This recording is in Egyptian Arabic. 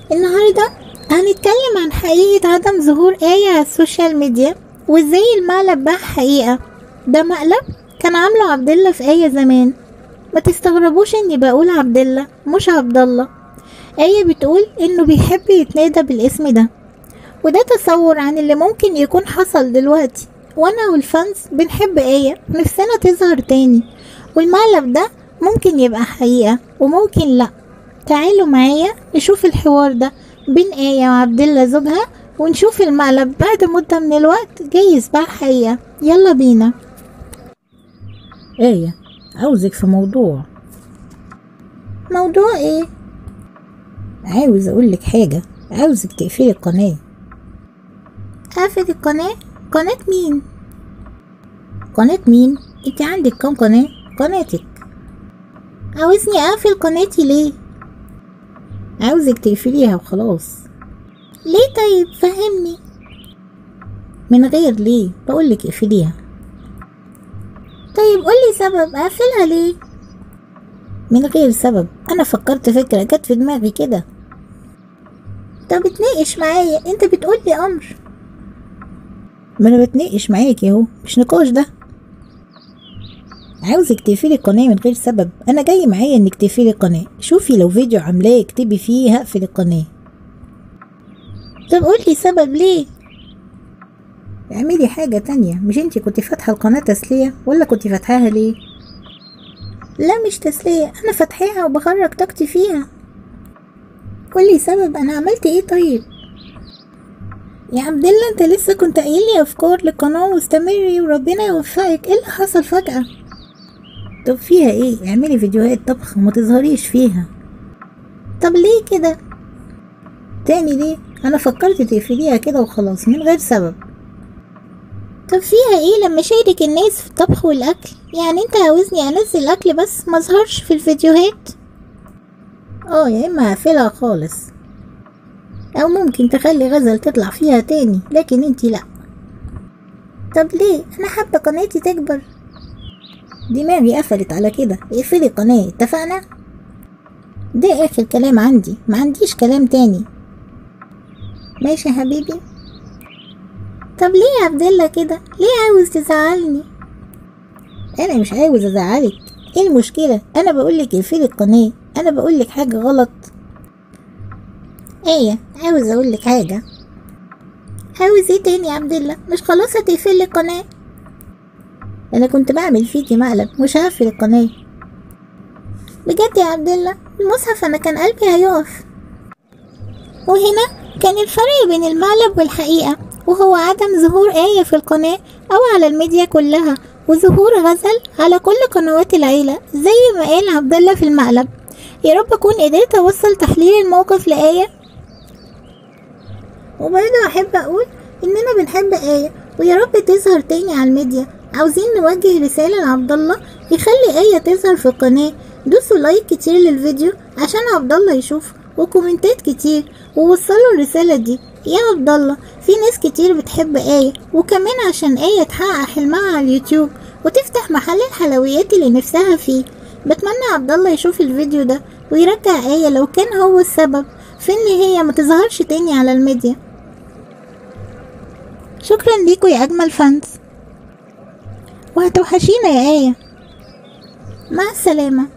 النهاردة هنتكلم عن حقيقة عدم ظهور آية على السوشيال ميديا وازاي المقلب بقى حقيقة ده مقلب كان عامله عبد الله في آية زمان ما تستغربوش اني بقول عبد الله مش عبد الله آية بتقول انه بيحب يتنادى بالاسم ده وده تصور عن اللي ممكن يكون حصل دلوقتي وانا والفانز بنحب آية ونفسنا تظهر تاني والمقلب ده ممكن يبقى حقيقة وممكن لأ تعالوا معايا نشوف الحوار ده بين آية وعبد الله زوجها ونشوف المقلب بعد مدة من الوقت جايز بقى حقيقة يلا بينا آية عاوزك في موضوع موضوع ايه؟ عاوز أقولك حاجة عاوزك تقفلي القناة قافل القناة؟ قناة مين؟ قناة مين؟ انت عندك كام قناة؟ قناتك عاوزني اقفل قناتي ليه؟ عاوزك تقفليها وخلاص ليه طيب فهمني من غير ليه بقولك اقفليها طيب قولي سبب اقفلها ليه؟ من غير سبب أنا فكرت فكرة جت في دماغي كده طب اتناقش معايا انت بتقولي امر ما أنا بتناقش معاكي أهو مش نقاش ده عاوزك تقفلي القناة من غير سبب أنا جاي معايا إنك تقفلي القناة شوفي لو فيديو عاملاه اكتبي فيه هقفل القناة طب قولي سبب ليه؟ اعملي حاجة تانية مش انتي كنتي فاتحة القناة تسلية ولا كنتي فاتحاها ليه؟ لا مش تسلية انا فاتحاها وبخرج طاقتي فيها قولي سبب انا عملت ايه طيب يا عبد الله انت لسه كنت قايل لي افكار للقناه واستمري وربنا يوفقك ايه اللي حصل فجاه طب فيها ايه اعملي فيديوهات طبخ وما تظهريش فيها طب ليه كده تاني ليه انا فكرت تقفليها كده وخلاص من غير سبب طب فيها ايه لما اشارك الناس في الطبخ والاكل يعني انت عاوزني انزل اكل بس مظهرش في الفيديوهات اه يا اما اقفلها خالص او ممكن تخلي غزل تطلع فيها تاني لكن انتي لا طب ليه انا حابه قناتي تكبر دماغي قفلت على كده اقفلي قناة اتفقنا ده اخر كلام عندي ما عنديش كلام تاني ماشي يا حبيبي طب ليه يا عبد الله كده ليه عاوز تزعلني انا مش عاوز ازعلك ايه المشكلة انا بقولك اقفلي القناة انا بقولك حاجة غلط ايه عاوز اقولك حاجة عاوز ايه تاني يا عبد الله مش خلاص هتقفل القناة انا كنت بعمل فيكي مقلب مش هقفل القناة بجد يا عبد الله المصحف انا كان قلبي هيقف وهنا كان الفرق بين المقلب والحقيقة وهو عدم ظهور آية في القناة أو على الميديا كلها وظهور غزل على كل قنوات العيلة زي ما قال عبد الله في المقلب يا رب أكون قدرت أوصل تحليل الموقف لآية وبرضه أحب أقول إننا بنحب آية ويا رب تظهر تاني على الميديا عاوزين نوجه رسالة لعبد الله يخلي آية تظهر في القناة دوسوا لايك كتير للفيديو عشان عبد الله يشوف وكومنتات كتير ووصلوا الرسالة دي يا عبد الله في ناس كتير بتحب آية وكمان عشان آية تحقق حلمها على اليوتيوب وتفتح محل الحلويات اللي نفسها فيه بتمنى عبد الله يشوف الفيديو ده ويرجع آية لو كان هو السبب في ان هي ما تظهرش تاني على الميديا شكرا ليكوا يا اجمل فانز وهتوحشينا يا آية مع السلامة